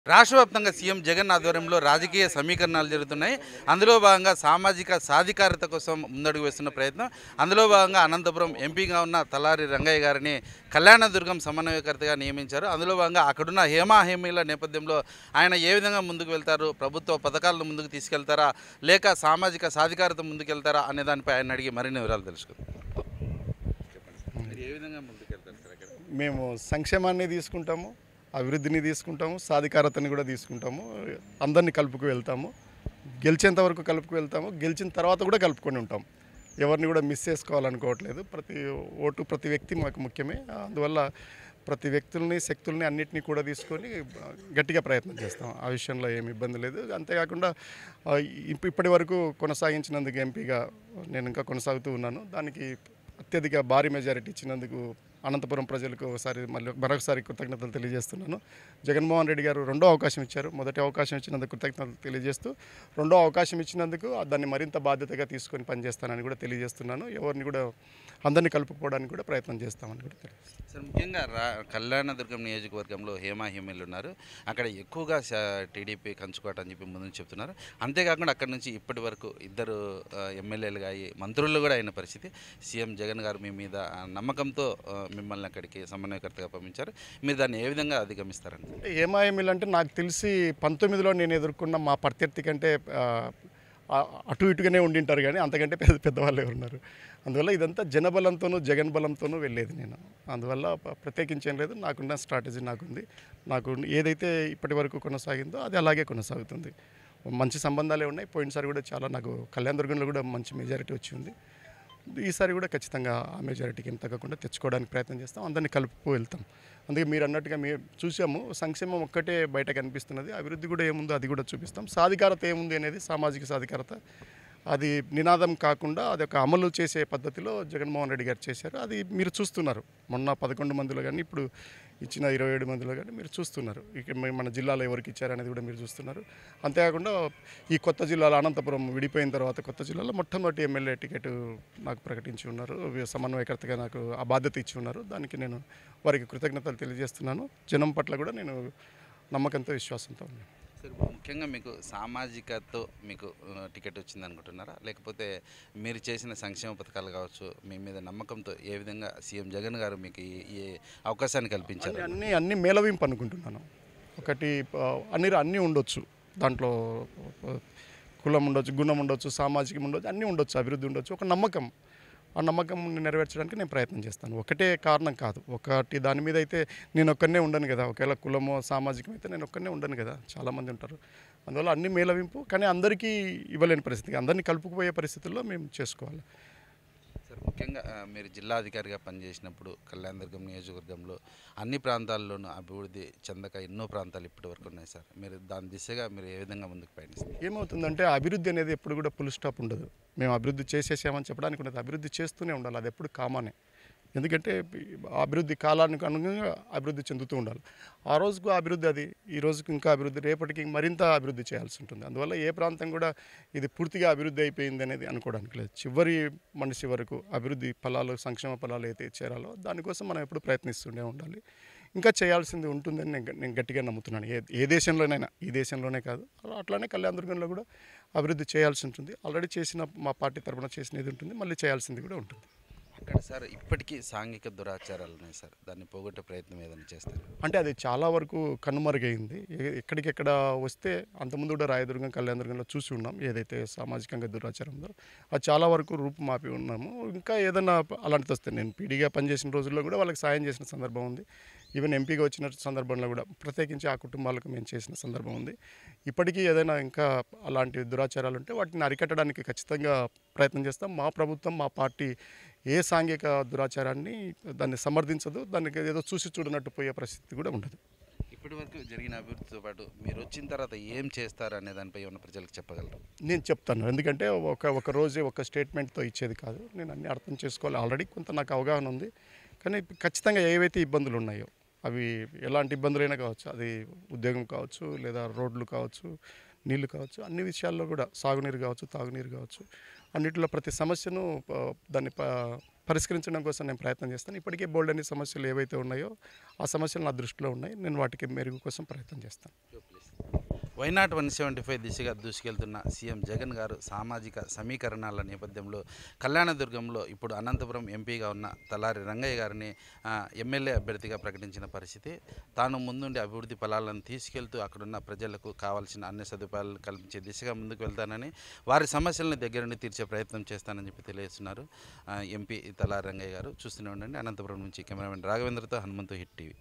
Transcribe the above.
రాష్ట్ర వ్యాప్తంగా సీఎం జగన్ ఆధ్వర్యంలో రాజకీయ సమీకరణాలు జరుగుతున్నాయి అందులో భాగంగా సామాజిక సాధికారత కోసం ముందడుగు వేస్తున్న ప్రయత్నం అందులో భాగంగా అనంతపురం ఎంపీగా ఉన్న తలారి రంగయ్య గారిని కళ్యాణదుర్గం సమన్వయకర్తగా నియమించారు అందులో భాగంగా అక్కడున్న హేమా హేమీల నేపథ్యంలో ఆయన ఏ విధంగా ముందుకు వెళ్తారు ప్రభుత్వ పథకాలను ముందుకు తీసుకెళ్తారా లేక సామాజిక సాధికారత ముందుకెళ్తారా అనే దానిపై ఆయన అడిగి మరిన్ని వివరాలు తెలుసుకుందాం చెప్పండి మీరు ఏ విధంగా ముందుకెళ్తారు సార్ అక్కడ మేము సంక్షేమాన్ని తీసుకుంటాము అభివృద్ధిని తీసుకుంటాము సాధికారతని కూడా తీసుకుంటాము అందరినీ కలుపుకు వెళ్తాము గెలిచేంత వరకు కలుపుకు వెళ్తాము గెలిచిన తర్వాత కూడా కలుపుకొని ఉంటాం ఎవరిని కూడా మిస్ చేసుకోవాలనుకోవట్లేదు ప్రతి ఓటు ప్రతి వ్యక్తి మాకు ముఖ్యమే అందువల్ల ప్రతి వ్యక్తుల్ని శక్తుల్ని అన్నిటినీ కూడా తీసుకొని గట్టిగా ప్రయత్నం చేస్తాం ఆ విషయంలో ఏమి ఇబ్బంది లేదు అంతేకాకుండా ఆ, ఇప్- ఇప్పటి వరకు కొనసాగించినందుకు ఎంపీగా నేను ఇంకా కొనసాగుతూ ఉన్నాను దానికి అత్యధిక భారీ మెజారిటీ ఇచ్చినందుకు అనంతపురం ప్రజలకు ఒకసారి మళ్ళీ మరొకసారి కృతజ్ఞతలు తెలియజేస్తున్నాను జగన్మోహన్ రెడ్డి గారు రెండో అవకాశం ఇచ్చారు మొదటి అవకాశం ఇచ్చినందుకు కృతజ్ఞతలు తెలియజేస్తూ రెండో అవకాశం ఇచ్చినందుకు దాన్ని మరింత బాధ్యతగా తీసుకొని పనిచేస్తానని కూడా తెలియజేస్తున్నాను ఎవరిని కూడా అందరినీ కలుపుకోవడానికి కూడా ప్రయత్నం చేస్తామని కూడా తెలియజేస్తున్నాను సార్ ముఖ్యంగా రా కళ్యాణదుర్గం నియోజకవర్గంలో హేమా హేమీలు ఉన్నారు అక్కడ ఎక్కువగా శా- టీడీపీ కంచుకోట అని చెప్పి ముందు నుంచి చెప్తున్నారు అంతేకాకుండా అక్కడ నుంచి ఇప్పటి వరకు ఇద్దరు ఆ, ఎమ్మెల్యేలుగా అయ్యి మంత్రులు కూడా అయిన పరిస్థితి సీఎం జగన్ గారు మీ మీద ఆ, నమ్మకంతో ఆ, మిమ్మల్ని అక్కడికి సమన్వయకర్తగా పంపించారు మీరు దాన్ని ఏ విధంగా అధిగమిస్తారండి అంటే ఏమాయమిల్ అంటే నాకు తెలిసి పంతొమ్మిదిలో నేను ఎదుర్కొన్న మా ప్రత్యర్థి కంటే ఆ, ఆ, అటు ఇటుగానే ఉండింటారు కానీ అంతకంటే పెద్ద పెద్దవాళ్ళు ఎవరు ఉన్నారు అందువల్ల ఇదంతా జనబలంతోనూ జగన్ బలంతోనూ వెళ్ళేది నేను అందువల్ల ప- ప్రత్యేకించి ఏం లేదు నాకున్న స్ట్రాటజీ నాకుంది నాకు ఏదైతే ఇప్పటి వరకు కొనసాగిందో అది అలాగే కొనసాగుతుంది మంచి సంబంధాలే ఉన్నాయి పోయినసారి కూడా చాలా నాకు కళ్యాణ దుర్గంలో కూడా మంచి మెజారిటీ వచ్చింది ఈసారి కూడా ఖచ్చితంగా ఆ మెజారిటీకి ఏం తగ్గకుండా తెచ్చుకోవడానికి ప్రయత్నం చేస్తాం అందరినీ కలుపుకు వెళ్తాం అందుకే మీరు అన్నట్టుగా మీరు చూసాము సంక్షేమం ఒక్కటే బయట కనిపిస్తున్నది అభివృద్ధి కూడా ఏముందో అది కూడా చూపిస్తాం సాధికారత ఏముంది అనేది సామాజిక సాధికారత అది నినాదం కాకుండా అది ఒక అమలు చేసే పద్ధతిలో జగన్మోహన్ రెడ్డి గారు చేశారు అది మీరు చూస్తున్నారు మొన్న పదకొండు మందిలో కానీ ఇప్పుడు ఇచ్చిన ఇరవై ఏడు మందిలో కానీ మీరు చూస్తున్నారు ఇక మీ- మన జిల్లాలో ఎవరికి ఇచ్చారనేది కూడా మీరు చూస్తున్నారు అంతేకాకుండా ఈ కొత్త జిల్లాలో అనంతపురం విడిపోయిన తర్వాత కొత్త జిల్లాలో మొట్టమొదటి ఎమ్మెల్యే టికెట్ నాకు ప్రకటించి ఉన్నారు వి- సమన్వయకర్తగా నాకు ఆ బాధ్యత ఇచ్చి ఉన్నారు దానికి నేను వారికి కృతజ్ఞతలు తెలియజేస్తున్నాను జనం పట్ల కూడా నేను నమ్మకంతో విశ్వాసంతో ఉన్నాను సార్ ముఖ్యంగా మీకు సామాజికతో మీకు ఆ, టికెట్ వచ్చింది అనుకుంటున్నారా లేకపోతే మీరు చేసిన సంక్షేమ పథకాలు కావచ్చు మీ మీద నమ్మకంతో ఏ విధంగా సీఎం జగన్ గారు మీకు ఈ ఈ అవకాశాన్ని కల్పించారు అన్ని అన్ని అన్ని మేలవింపు అనుకుంటున్నాను ఒకటి ఆ, అన్ని అన్నీ ఉండొచ్చు దాంట్లో ఆ, కులం ఉండొచ్చు గుణం ఉండొచ్చు సామాజికం ఉండొచ్చు అన్నీ ఉండొచ్చు అభివృద్ధి ఉండొచ్చు ఒక నమ్మకం ఆ నమ్మకం నెరవేర్చడానికి నేను ప్రయత్నం చేస్తాను ఒకటే కారణం కాదు ఒకటి దాని మీద అయితే నేను ఒక్కనే ఉండను కదా ఒకవేళ కులమో సామాజికం అయితే నేను ఒక్కనే ఉండను కదా చాలామంది ఉంటారు అందువల్ల అన్ని మేలవింపు కానీ అందరికీ ఇవ్వలేని పరిస్థితి అందరినీ కలుపుకుపోయే పరిస్థితుల్లో మేము చేసుకోవాలి సార్ ముఖ్యంగా ఆ, మీరు జిల్లా అధికారిగా పనిచేసినప్పుడు కళ్యాణదుర్గం నియోజకవర్గంలో అన్ని ప్రాంతాల్లోనూ అభివృద్ధి చెందక ఎన్నో ప్రాంతాలు ఇప్పటి వరకు ఉన్నాయి సార్ మీరు దాని దిశగా మీరు ఏ విధంగా ముందుకు పయనిస్తారు ఏమవుతుందంటే అభివృద్ధి అనేది ఎప్పుడు కూడా ఫుల్ స్టాప్ ఉండదు మేము అభివృద్ధి చేసేసామని చెప్పడానికి ఉండదు అభివృద్ధి చేస్తూనే ఉండాలి అది ఎప్పుడు కామనే ఎందుకంటే ఆ అభివృద్ధి కాలానికి అనుగుణంగా అభివృద్ధి చెందుతూ ఉండాలి ఆ రోజుకు ఆ అభివృద్ధి అది ఈ రోజుకు ఇంకా అభివృద్ధి రేపటికి మరింత అభివృద్ధి చేయాల్సి ఉంటుంది అందువల్ల ఏ ప్రాంతం కూడా ఇది పూర్తిగా అభివృద్ధి అయిపోయింది అనేది అనుకోవడానికి లేదు చివరి మనిషి వరకు అభివృద్ధి ఫలాలు సంక్షేమ ఫలాలు అయితే చేరాలో దానికోసం మనం ఎప్పుడు ప్రయత్నిస్తూనే ఉండాలి ఇంకా చేయాల్సింది ఉంటుందని నేను గ- నేను గట్టిగా నమ్ముతున్నాను ఏ ఏ దేశంలోనైనా ఈ దేశంలోనే కాదు అలా అట్లానే కళ్యాణదుర్గంలో కూడా అభివృద్ధి చేయాల్సి ఉంటుంది ఆల్రెడీ చేసిన మా పార్టీ తరపున చేసినది ఉంటుంది మళ్ళీ చేయాల్సింది కూడా ఉంటుంది అక్కడ సార్ ఇప్పటికీ సాంఘిక దురాచారాలు ఉన్నాయి సార్ దాన్ని పోగొట్టే ప్రయత్నం ఏదైనా చేస్తారు అంటే అది చాలా వరకు కనుమరుగైంది ఎ- ఎక్కడికెక్కడ వస్తే అంతకుముందు కూడా రాయదుర్గం కళ్యాణదుర్గంలో చూసి ఉన్నాం ఏదైతే సామాజికంగా దురాచారం ఉందో అది చాలా వరకు రూపుమాపి ఉన్నాము ఇంకా ఏదైనా అలాంటిది వస్తే నేను పీడీగా పనిచేసిన రోజుల్లో కూడా వాళ్ళకి సాయం చేసిన సందర్భం ఉంది ఈవెన్ ఎంపీగా వచ్చిన సందర్భంలో కూడా ప్రత్యేకించి ఆ కుటుంబాలకు మేము చేసిన సందర్భం ఉంది ఇప్పటికీ ఏదైనా ఇంకా అలాంటి దురాచారాలు ఉంటే వాటిని అరికట్టడానికి ఖచ్చితంగా ప్రయత్నం చేస్తాం మా ప్రభుత్వం మా పార్టీ ఏ సాంఘిక దురాచారాన్ని దాన్ని సమర్థించదు దానికి ఏదో చూసి చూడనట్టు పోయే పరిస్థితి కూడా ఉండదు ఇప్పటి వరకు జరిగిన అభివృద్ధితో పాటు మీరు వచ్చిన తర్వాత ఏం చేస్తారు అనే దానిపై ఉన్న ప్రజలకు చెప్పగలరు నేను చెప్తాను ఎందుకంటే ఒక ఒక రోజే ఒక స్టేట్మెంట్తో ఇచ్చేది కాదు నేను అన్ని అర్థం చేసుకోవాలి ఆల్రెడీ కొంత నాకు అవగాహన ఉంది కానీ ఖచ్చితంగా ఏవైతే ఇబ్బందులు ఉన్నాయో అవి ఎలాంటి ఇబ్బందులైనా కావచ్చు అది ఉద్యోగం కావచ్చు లేదా రోడ్లు కావచ్చు నీళ్లు కావచ్చు అన్ని విషయాల్లో కూడా సాగునీరు కావచ్చు తాగునీరు కావచ్చు అన్నిటిలో ప్రతి సమస్యను ప- దాన్ని ప- పరిష్కరించడం కోసం నేను ప్రయత్నం చేస్తాను ఇప్పటికే బోల్డ్ అనే సమస్యలు ఏవైతే ఉన్నాయో ఆ సమస్యలు నా దృష్టిలో ఉన్నాయి నేను వాటికి మెరుగు కోసం ప్రయత్నం చేస్తాను వైనాట్ వన్ సెవెంటీ ఫైవ్ దిశగా దూసుకెళ్తున్న సీఎం జగన్ గారు సామాజిక సమీకరణాల నేపథ్యంలో కళ్యాణదుర్గంలో ఇప్పుడు అనంతపురం ఎంపీగా ఉన్న తలారి రంగయ్య గారిని ఆ, ఎమ్మెల్యే అభ్యర్థిగా ప్రకటించిన పరిస్థితి తాను ముందుండి అభివృద్ధి ఫలాలను తీసుకెళ్తూ అక్కడున్న ప్రజలకు కావాల్సిన అన్ని సదుపాయాలను కల్పించే దిశగా ముందుకు వెళ్తానని వారి సమస్యలను దగ్గరుండి తీర్చే ప్రయత్నం చేస్తానని చెప్పి తెలియజేస్తున్నారు ఆ, ఎంపీ తలారి రంగయ్య గారు చూస్తూనే ఉండండి అనంతపురం నుంచి కెమెరామెన్ రాఘవేంద్రతో హనుమంతు హిట్ టీవీ